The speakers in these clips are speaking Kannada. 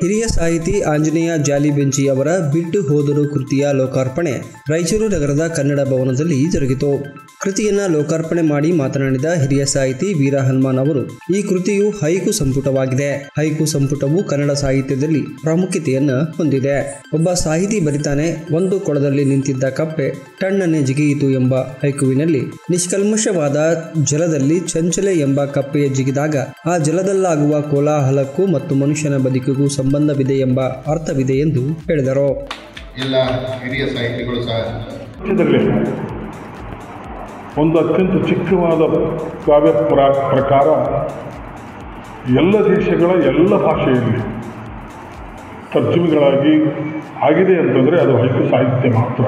ಹಿರಿಯ ಸಾಹಿತಿ ಆಂಜನೇಯ ಜಾಲಿಬೆಂಚಿ ಅವರ ಬಿಟ್ಟು ಹೋದರು ಕೃತಿಯ ಲೋಕಾರ್ಪಣೆ ರಾಯಚೂರು ನಗರದ ಕನ್ನಡ ಭವನದಲ್ಲಿ ಜರುಗಿತು ಕೃತಿಯನ್ನ ಲೋಕಾರ್ಪಣೆ ಮಾಡಿ ಮಾತನಾಡಿದ ಹಿರಿಯ ಸಾಹಿತಿ ವೀರ ಹನುಮಾನ್ ಅವರು ಈ ಕೃತಿಯು ಹೈಕು ಸಂಪುಟವಾಗಿದೆ ಹೈಕು ಸಂಪುಟವು ಕನ್ನಡ ಸಾಹಿತ್ಯದಲ್ಲಿ ಪ್ರಾಮುಖ್ಯತೆಯನ್ನ ಹೊಂದಿದೆ ಒಬ್ಬ ಸಾಹಿತಿ ಬರಿತಾನೆ ಒಂದು ಕೊಳದಲ್ಲಿ ನಿಂತಿದ್ದ ಕಪ್ಪೆ ಟಣ್ಣನೆ ಜಿಗಿಯಿತು ಎಂಬ ಹೈಕುವಿನಲ್ಲಿ ನಿಷ್ಕಲ್ಮಶವಾದ ಜಲದಲ್ಲಿ ಚಂಚಲೆ ಎಂಬ ಕಪ್ಪೆಯ ಜಿಗಿದಾಗ ಆ ಜಲದಲ್ಲಾಗುವ ಕೋಲಾಹಲಕ್ಕೂ ಮತ್ತು ಮನುಷ್ಯನ ಬದುಕಿಗೂ ಸಂಬಂಧವಿದೆ ಎಂಬ ಅರ್ಥವಿದೆ ಎಂದು ಹೇಳಿದರು ಎಲ್ಲ ಹಿರಿಯ ಸಾಹಿತಿಗಳು ಸಹ ರಾಜ್ಯದಲ್ಲಿ ಒಂದು ಅತ್ಯಂತ ಚಿಕ್ಕವಾದ ಕಾವ್ಯ ಪ್ರ ಪ್ರಕಾರ ಎಲ್ಲ ದೇಶಗಳ ಎಲ್ಲ ಭಾಷೆಯಲ್ಲಿ ತರ್ಜುಮೆಗಳಾಗಿ ಆಗಿದೆ ಅಂತಂದರೆ ಅದು ಹೈಕು ಸಾಹಿತ್ಯ ಮಾತ್ರ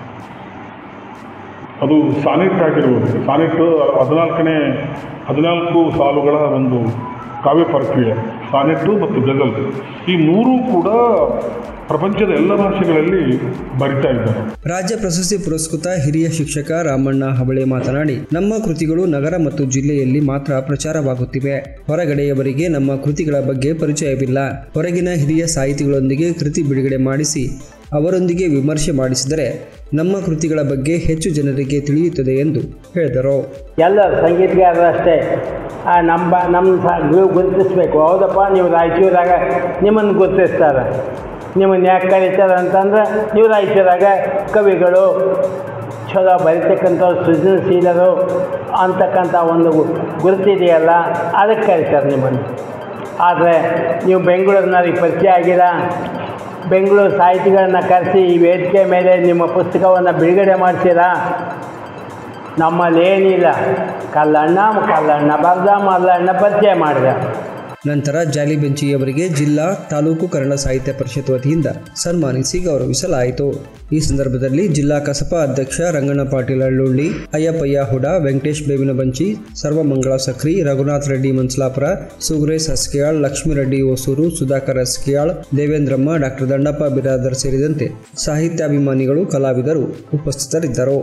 ಅದು ಸಾನೆಟ್ ಆಗಿರ್ಬೋದು ಸಾನೆಟ್ ಹದಿನಾಲ್ಕನೇ ಹದಿನಾಲ್ಕು ಸಾಲುಗಳ ಒಂದು ಕಾವ್ಯ ಪ್ರಕ್ರಿಯೆ ಸಾನೆಟ್ಟು ಮತ್ತು ಗಜಲ್ ಈ ಮೂರೂ ಕೂಡ ಪ್ರಪಂಚದ ಎಲ್ಲ ಭಾಷೆಗಳಲ್ಲಿ ಬರಿತಾ ಇದ್ದಾರೆ ರಾಜ್ಯ ಪ್ರಶಸ್ತಿ ಪುರಸ್ಕೃತ ಹಿರಿಯ ಶಿಕ್ಷಕ ರಾಮಣ್ಣ ಹಬಳೆ ಮಾತನಾಡಿ ನಮ್ಮ ಕೃತಿಗಳು ನಗರ ಮತ್ತು ಜಿಲ್ಲೆಯಲ್ಲಿ ಮಾತ್ರ ಪ್ರಚಾರವಾಗುತ್ತಿವೆ ಹೊರಗಡೆಯವರಿಗೆ ನಮ್ಮ ಕೃತಿಗಳ ಬಗ್ಗೆ ಪರಿಚಯವಿಲ್ಲ ಹೊರಗಿನ ಹಿರಿಯ ಸಾಹಿತಿಗಳೊಂದಿಗೆ ಕೃತಿ ಬಿಡುಗಡೆ ಮಾಡಿಸಿ ಅವರೊಂದಿಗೆ ವಿಮರ್ಶೆ ಮಾಡಿಸಿದರೆ ನಮ್ಮ ಕೃತಿಗಳ ಬಗ್ಗೆ ಹೆಚ್ಚು ಜನರಿಗೆ ತಿಳಿಯುತ್ತದೆ ಎಂದು ಹೇಳಿದರು ಎಲ್ಲ ಸಂಗೀತಗಾರರು ಅಷ್ಟೇ ಆ ನಮ್ಮ ನಮ್ಮ ಸ ನೀವು ಗುರುತಿಸ್ಬೇಕು ಹೌದಪ್ಪ ನೀವು ರಾಯಚೂರಾಗ ನಿಮ್ಮನ್ನು ಗುರುತಿಸ್ತಾರೆ ನಿಮ್ಮನ್ನು ಯಾಕೆ ಕರೀತಾರೆ ಅಂತಂದ್ರೆ ನೀವು ರಾಯಚೂರಾಗ ಕವಿಗಳು ಚಲೋ ಬರಿತಕ್ಕಂಥವ್ರು ಸೃಜನಶೀಲರು ಅಂತಕ್ಕಂಥ ಒಂದು ಗುರುತಿದೆಯಲ್ಲ ಅದಕ್ಕೆ ಕರೀತಾರೆ ನಿಮ್ಮನ್ನು ಆದರೆ ನೀವು ಬೆಂಗಳೂರಿನವ್ರಿಗೆ ಪರಿಚಯ ಆಗಿಲ್ಲ ಬೆಂಗಳೂರು ಸಾಹಿತಿಗಳನ್ನ ಕರೆಸಿ ಈ ವೇದಿಕೆ ಮೇಲೆ ನಿಮ್ಮ ಪುಸ್ತಕವನ್ನು ಬಿಡುಗಡೆ ಮಾಡಿಸಿರಾ ನಮ್ಮಲ್ಲಿ ಏನಿಲ್ಲ ಕಲ್ಲಣ್ಣ ಕಲ್ಲಣ್ಣ ಬರ್ದ ಮಲ್ಲಣ್ಣ ಪರಿಚಯ ಮಾಡಿದ ನಂತರ ಜಾಲಿಬೆಂಚಿಯವರಿಗೆ ಜಿಲ್ಲಾ ತಾಲೂಕು ಕನ್ನಡ ಸಾಹಿತ್ಯ ಪರಿಷತ್ ವತಿಯಿಂದ ಸನ್ಮಾನಿಸಿ ಗೌರವಿಸಲಾಯಿತು ಈ ಸಂದರ್ಭದಲ್ಲಿ ಜಿಲ್ಲಾ ಕಸಪ ಅಧ್ಯಕ್ಷ ರಂಗಣ್ಣ ಪಾಟೀಲ್ ಹಳ್ಳುಳ್ಳಿ ಅಯ್ಯಪ್ಪಯ್ಯ ಹುಡ ವೆಂಕಟೇಶ್ ಬೇವಿನ ಬಂಚಿ ಸರ್ವಮಂಗಳ ಸಕ್ರಿ ರಘುನಾಥ್ ರೆಡ್ಡಿ ಮನ್ಸಲಾಪುರ ಸುಗ್ರೇಶ್ ಹಸ್ಕಿಯಾಳ್ ಲಕ್ಷ್ಮೀರೆಡ್ಡಿ ಹೊಸೂರು ಸುಧಾಕರ್ ಹಸ್ಕಿಯಾಳ್ ದೇವೇಂದ್ರಮ್ಮ ಡಾಕ್ಟರ್ ದಂಡಪ್ಪ ಬಿರಾದರ್ ಸೇರಿದಂತೆ ಸಾಹಿತ್ಯಾಭಿಮಾನಿಗಳು ಕಲಾವಿದರು ಉಪಸ್ಥಿತರಿದ್ದರು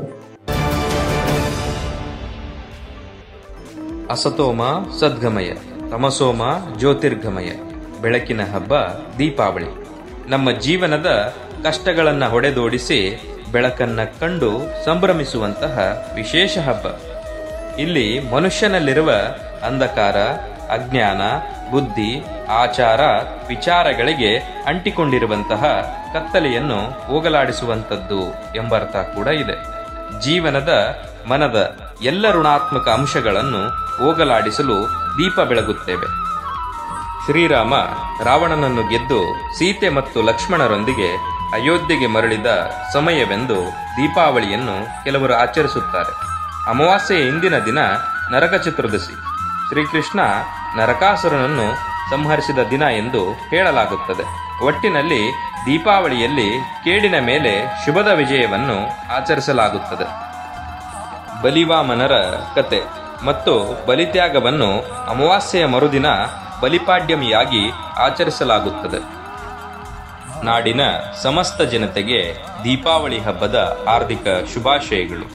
ಅಸತೋಮ ಸದ್ಗಮಯ ತಮಸೋಮ ಜ್ಯೋತಿರ್ಗಮಯ ಬೆಳಕಿನ ಹಬ್ಬ ದೀಪಾವಳಿ ನಮ್ಮ ಜೀವನದ ಕಷ್ಟಗಳನ್ನು ಹೊಡೆದೋಡಿಸಿ ಬೆಳಕನ್ನ ಕಂಡು ಸಂಭ್ರಮಿಸುವಂತಹ ವಿಶೇಷ ಹಬ್ಬ ಇಲ್ಲಿ ಮನುಷ್ಯನಲ್ಲಿರುವ ಅಂಧಕಾರ ಅಜ್ಞಾನ ಬುದ್ಧಿ ಆಚಾರ ವಿಚಾರಗಳಿಗೆ ಅಂಟಿಕೊಂಡಿರುವಂತಹ ಕತ್ತಲೆಯನ್ನು ಹೋಗಲಾಡಿಸುವಂಥದ್ದು ಎಂಬರ್ಥ ಕೂಡ ಇದೆ ಜೀವನದ ಮನದ ಎಲ್ಲ ಋಣಾತ್ಮಕ ಅಂಶಗಳನ್ನು ಹೋಗಲಾಡಿಸಲು ದೀಪ ಬೆಳಗುತ್ತೇವೆ ಶ್ರೀರಾಮ ರಾವಣನನ್ನು ಗೆದ್ದು ಸೀತೆ ಮತ್ತು ಲಕ್ಷ್ಮಣರೊಂದಿಗೆ ಅಯೋಧ್ಯೆಗೆ ಮರಳಿದ ಸಮಯವೆಂದು ದೀಪಾವಳಿಯನ್ನು ಕೆಲವರು ಆಚರಿಸುತ್ತಾರೆ ಅಮಾವಾಸ್ಯೆಯ ಇಂದಿನ ದಿನ ನರಕ ಚತುರ್ದಶಿ ಶ್ರೀಕೃಷ್ಣ ನರಕಾಸುರನನ್ನು ಸಂಹರಿಸಿದ ದಿನ ಎಂದು ಹೇಳಲಾಗುತ್ತದೆ ಒಟ್ಟಿನಲ್ಲಿ ದೀಪಾವಳಿಯಲ್ಲಿ ಕೇಡಿನ ಮೇಲೆ ಶುಭದ ವಿಜಯವನ್ನು ಆಚರಿಸಲಾಗುತ್ತದೆ ಬಲಿವಾಮನರ ಕತೆ ಮತ್ತು ಬಲಿತ್ಯಾಗವನ್ನು ಅಮಾವಾಸ್ಯೆಯ ಮರುದಿನ ಬಲಿಪಾಡ್ಯಮಿಯಾಗಿ ಆಚರಿಸಲಾಗುತ್ತದೆ ನಾಡಿನ ಸಮಸ್ತ ಜನತೆಗೆ ದೀಪಾವಳಿ ಹಬ್ಬದ ಹಾರ್ದಿಕ ಶುಭಾಶಯಗಳು